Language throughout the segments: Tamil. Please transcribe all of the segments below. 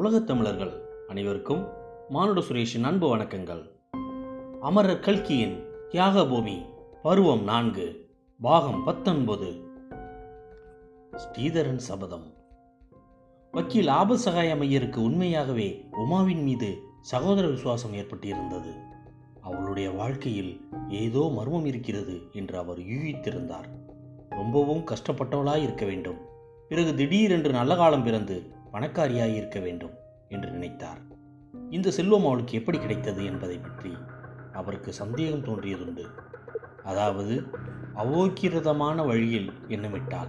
உலகத் தமிழர்கள் அனைவருக்கும் மானுட சுரேஷின் அன்பு வணக்கங்கள் அமரர் கல்கியின் தியாக பூமி பருவம் நான்கு பாகம் பத்தொன்பது ஸ்ரீதரன் சபதம் வக்கீல் ஆபசகாய ஐயருக்கு உண்மையாகவே உமாவின் மீது சகோதர விசுவாசம் ஏற்பட்டிருந்தது அவளுடைய வாழ்க்கையில் ஏதோ மர்மம் இருக்கிறது என்று அவர் யூகித்திருந்தார் ரொம்பவும் கஷ்டப்பட்டவளாய் இருக்க வேண்டும் பிறகு திடீரென்று நல்ல காலம் பிறந்து பணக்காரியாய் இருக்க வேண்டும் என்று நினைத்தார் இந்த செல்வம் அவளுக்கு எப்படி கிடைத்தது என்பதை பற்றி அவருக்கு சந்தேகம் தோன்றியதுண்டு அதாவது அவோக்கிரதமான வழியில் எண்ணமிட்டாள்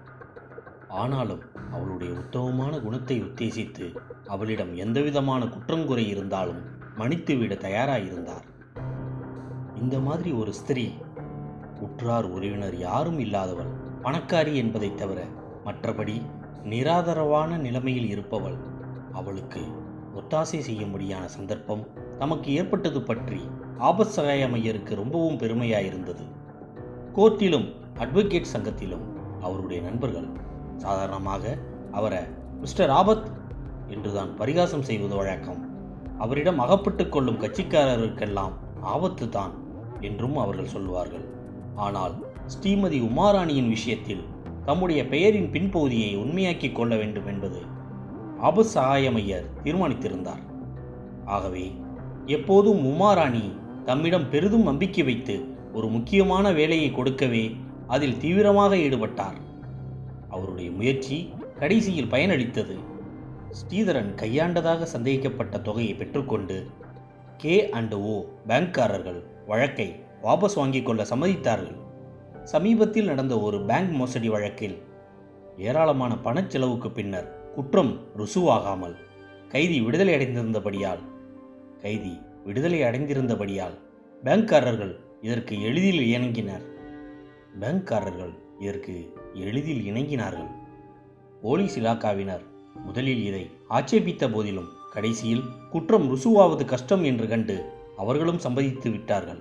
ஆனாலும் அவளுடைய உத்தமமான குணத்தை உத்தேசித்து அவளிடம் எந்தவிதமான குற்றங்குறை இருந்தாலும் மன்னித்துவிட தயாராயிருந்தார் இந்த மாதிரி ஒரு ஸ்திரீ உற்றார் உறவினர் யாரும் இல்லாதவள் பணக்காரி என்பதைத் தவிர மற்றபடி நிராதரவான நிலைமையில் இருப்பவள் அவளுக்கு ஒத்தாசை செய்யும்படியான சந்தர்ப்பம் தமக்கு ஏற்பட்டது பற்றி ஆபத் சகாய மையருக்கு ரொம்பவும் பெருமையாயிருந்தது கோர்ட்டிலும் அட்வொகேட் சங்கத்திலும் அவருடைய நண்பர்கள் சாதாரணமாக அவரை மிஸ்டர் ஆபத் என்றுதான் பரிகாசம் செய்வது வழக்கம் அவரிடம் அகப்பட்டுக் கொள்ளும் கட்சிக்காரருக்கெல்லாம் ஆபத்து தான் என்றும் அவர்கள் சொல்வார்கள் ஆனால் ஸ்ரீமதி உமாராணியின் விஷயத்தில் தம்முடைய பெயரின் பின்பகுதியை உண்மையாக்கிக் கொள்ள வேண்டும் என்பது ஆபத் சகாயமையர் தீர்மானித்திருந்தார் ஆகவே எப்போதும் உமாராணி தம்மிடம் பெரிதும் நம்பிக்கை வைத்து ஒரு முக்கியமான வேலையை கொடுக்கவே அதில் தீவிரமாக ஈடுபட்டார் அவருடைய முயற்சி கடைசியில் பயனளித்தது ஸ்ரீதரன் கையாண்டதாக சந்தேகிக்கப்பட்ட தொகையை பெற்றுக்கொண்டு கே அண்ட் ஓ பேங்க்காரர்கள் வழக்கை வாபஸ் வாங்கிக் கொள்ள சம்மதித்தார்கள் சமீபத்தில் நடந்த ஒரு பேங்க் மோசடி வழக்கில் ஏராளமான பணச்செலவுக்கு பின்னர் குற்றம் ருசுவாகாமல் கைதி விடுதலை அடைந்திருந்தபடியால் கைதி விடுதலை அடைந்திருந்தபடியால் பேங்க்காரர்கள் இதற்கு எளிதில் இணங்கினர் பேங்க்காரர்கள் இதற்கு எளிதில் இணங்கினார்கள் போலீஸ் இலாக்காவினர் முதலில் இதை ஆட்சேபித்த போதிலும் கடைசியில் குற்றம் ருசுவாவது கஷ்டம் என்று கண்டு அவர்களும் சம்மதித்து விட்டார்கள்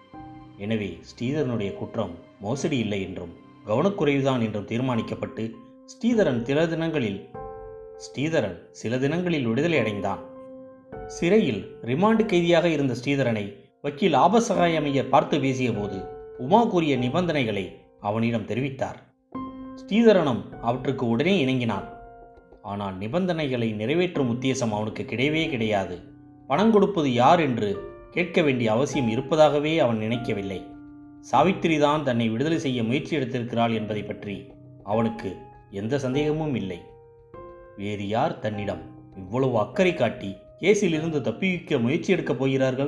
எனவே ஸ்ரீதரனுடைய குற்றம் மோசடி இல்லை என்றும் கவனக்குறைவுதான் என்றும் தீர்மானிக்கப்பட்டு ஸ்ரீதரன் சில தினங்களில் ஸ்ரீதரன் சில தினங்களில் விடுதலை அடைந்தான் சிறையில் ரிமாண்டு கைதியாக இருந்த ஸ்ரீதரனை வக்கீல் ஆபசகாயமையர் பார்த்து பேசியபோது உமா கூறிய நிபந்தனைகளை அவனிடம் தெரிவித்தார் ஸ்ரீதரனும் அவற்றுக்கு உடனே இணங்கினான் ஆனால் நிபந்தனைகளை நிறைவேற்றும் உத்தேசம் அவனுக்கு கிடையவே கிடையாது பணம் கொடுப்பது யார் என்று கேட்க வேண்டிய அவசியம் இருப்பதாகவே அவன் நினைக்கவில்லை சாவித்திரி தான் தன்னை விடுதலை செய்ய முயற்சி எடுத்திருக்கிறாள் என்பதை பற்றி அவனுக்கு எந்த சந்தேகமும் இல்லை வேறு யார் தன்னிடம் இவ்வளவு அக்கறை காட்டி கேஸிலிருந்து தப்பிக்க முயற்சி எடுக்கப் போகிறார்கள்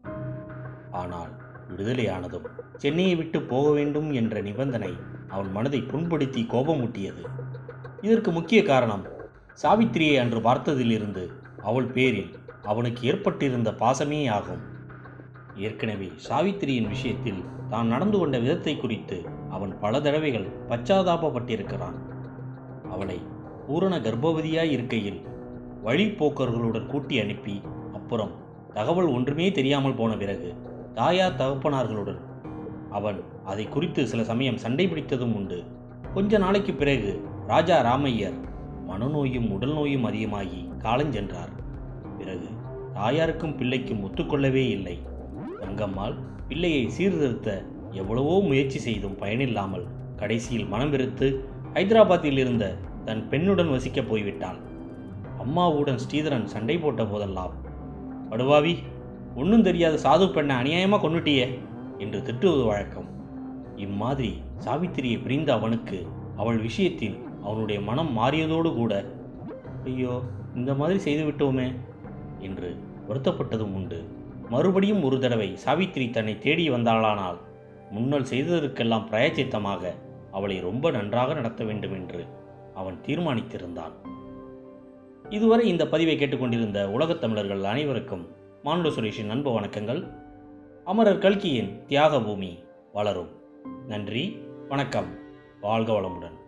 ஆனால் விடுதலையானதும் சென்னையை விட்டு போக வேண்டும் என்ற நிபந்தனை அவன் மனதை புண்படுத்தி கோபமூட்டியது இதற்கு முக்கிய காரணம் சாவித்திரியை அன்று பார்த்ததிலிருந்து அவள் பேரில் அவனுக்கு ஏற்பட்டிருந்த பாசமே ஆகும் ஏற்கனவே சாவித்திரியின் விஷயத்தில் தான் நடந்து கொண்ட விதத்தை குறித்து அவன் பல தடவைகள் பச்சாதாபப்பட்டிருக்கிறான் அவளை பூரண கர்ப்பவதியாய் இருக்கையில் வழிப்போக்கர்களுடன் கூட்டி அனுப்பி அப்புறம் தகவல் ஒன்றுமே தெரியாமல் போன பிறகு தாயார் தகப்பனார்களுடன் அவன் அதை குறித்து சில சமயம் சண்டை பிடித்ததும் உண்டு கொஞ்ச நாளைக்கு பிறகு ராஜா ராமையர் மனநோயும் உடல் நோயும் அதிகமாகி காலஞ்சென்றார் பிறகு தாயாருக்கும் பிள்ளைக்கும் ஒத்துக்கொள்ளவே இல்லை தங்கம்மாள் பிள்ளையை சீர்திருத்த எவ்வளவோ முயற்சி செய்தும் பயனில்லாமல் கடைசியில் மனம் வெறுத்து ஹைதராபாத்தில் இருந்த தன் பெண்ணுடன் வசிக்கப் போய்விட்டாள் அம்மாவுடன் ஸ்ரீதரன் சண்டை போட்ட போதெல்லாம் படுவாவி ஒன்றும் தெரியாத சாது பெண்ணை அநியாயமாக கொண்டுட்டியே என்று திட்டுவது வழக்கம் இம்மாதிரி சாவித்திரியை பிரிந்த அவனுக்கு அவள் விஷயத்தில் அவனுடைய மனம் மாறியதோடு கூட ஐயோ இந்த மாதிரி செய்துவிட்டோமே என்று வருத்தப்பட்டதும் உண்டு மறுபடியும் ஒரு தடவை சாவித்திரி தன்னை தேடி வந்தாளானால் முன்னல் செய்ததற்கெல்லாம் பிரயச்சித்தமாக அவளை ரொம்ப நன்றாக நடத்த வேண்டும் என்று அவன் தீர்மானித்திருந்தான் இதுவரை இந்த பதிவை கேட்டுக்கொண்டிருந்த உலகத் தமிழர்கள் அனைவருக்கும் மானுட சுரேஷின் அன்பு வணக்கங்கள் அமரர் கல்கியின் தியாக பூமி வளரும் நன்றி வணக்கம் வாழ்க வளமுடன்